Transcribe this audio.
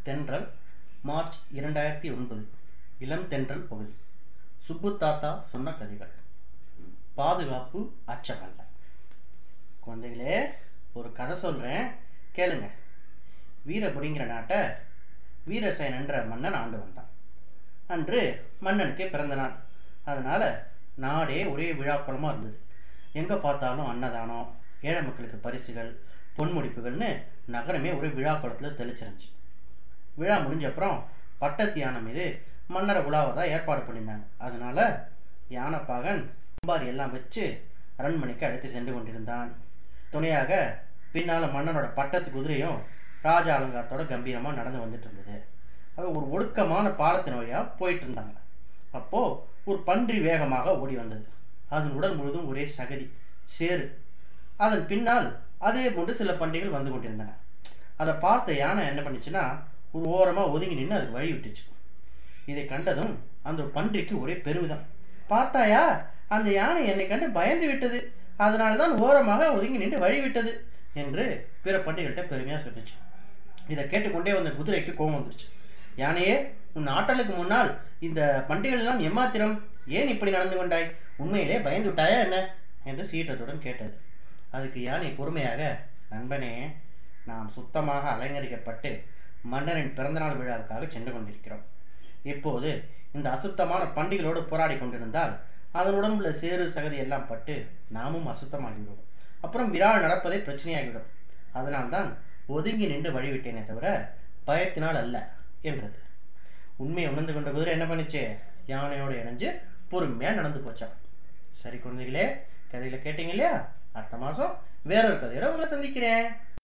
தென்றல் மார்ச் இரண்டாயிரத்தி ஒன்பது இளம் தென்றல் பகுதி சுப்பு தாத்தா சொன்ன கதைகள் பாதுகாப்பு அச்சமல்ல குழந்தைகளே ஒரு கதை சொல்கிறேன் கேளுங்க வீரபுடிங்கிற நாட்டை வீரசேனன்ற மன்னன் ஆண்டு வந்தான் அன்று மன்னனுக்கு பிறந்த நாள் அதனால் நாடே ஒரே விழாக்குளமாக இருந்தது எங்கே பார்த்தாலும் அன்னதானம் ஏழை மக்களுக்கு பரிசுகள் பொன்முடிப்புகள்னு நகரமே ஒரு விழா குளத்தில் தெளிச்சிருந்துச்சு விழா முடிஞ்ச அப்புறம் பட்டத்து யானை மீது மன்னரை உலாவதா ஏற்பாடு பண்ணியிருந்தாங்க அதனால யானைப்பாகன் அம்பாரி எல்லாம் வச்சு அரண்மனைக்கு அழைத்து சென்று கொண்டிருந்தான் துணையாக பின்னால் மன்னனோட பட்டத்து குதிரையும் ராஜ அலங்காரத்தோட கம்பீரமாக நடந்து வந்துட்டு இருந்தது அது ஒரு ஒடுக்கமான பாலத்தின் வழியாக போயிட்டு இருந்தாங்க அப்போ ஒரு பன்றி வேகமாக ஓடி வந்தது அதன் உடல் முழுதும் ஒரே சகதி சேறு அதன் பின்னால் அதே போன்று சில பன்றிகள் வந்து கொண்டிருந்தன அதை பார்த்த யானை என்ன பண்ணுச்சுன்னா ஒரு ஓரமாக ஒதுங்கி நின்று அதுக்கு வழி விட்டுச்சு இதை கண்டதும் அந்த பன்றிக்கு ஒரே பெருமிதம் பார்த்தாயா அந்த யானை என்னை கண்டு பயந்து விட்டது அதனால தான் ஓரமாக ஒதுங்கி நின்று வழி விட்டது என்று பிற பன்றிகள்கிட்ட பெருமையாக சொல்லிச்சு இதை கேட்டுக்கொண்டே வந்த குதிரைக்கு கோபம் வந்துருச்சு யானையே உன் ஆற்றலுக்கு முன்னால் இந்த பன்றிகள் எல்லாம் எம்மாத்திரம் ஏன் இப்படி நடந்து கொண்டாய் உண்மையிலே பயந்து விட்டாயா என்ன என்று சீற்றத்துடன் கேட்டது அதுக்கு யானை பொறுமையாக நண்பனே நாம் சுத்தமாக அலங்கரிக்கப்பட்டு மன்னரின் பிறந்தநாள் விழாவுக்காக சென்று கொண்டிருக்கிறோம் இப்போது இந்த அசுத்தமான பண்டிகளோடு போராடி கொண்டிருந்தால் அதனுடன் உள்ள சேறு சகதி எல்லாம் பட்டு நாமும் அசுத்தமாகிவிடும் அப்புறம் விழா நடப்பதே பிரச்சனையாகிவிடும் அதனால்தான் ஒதுங்கி நின்று வழிவிட்டேனே தவிர பயத்தினால் அல்ல என்றது உண்மையை உணர்ந்து கொண்ட குதிரை என்ன பண்ணுச்சு யானையோடு இணைஞ்சு பொறுமையாக நடந்து போச்சான் சரி குழந்தைகளே கதையில கேட்டீங்க இல்லையா அடுத்த மாதம் வேறொரு கதையோட உங்களை சந்திக்கிறேன்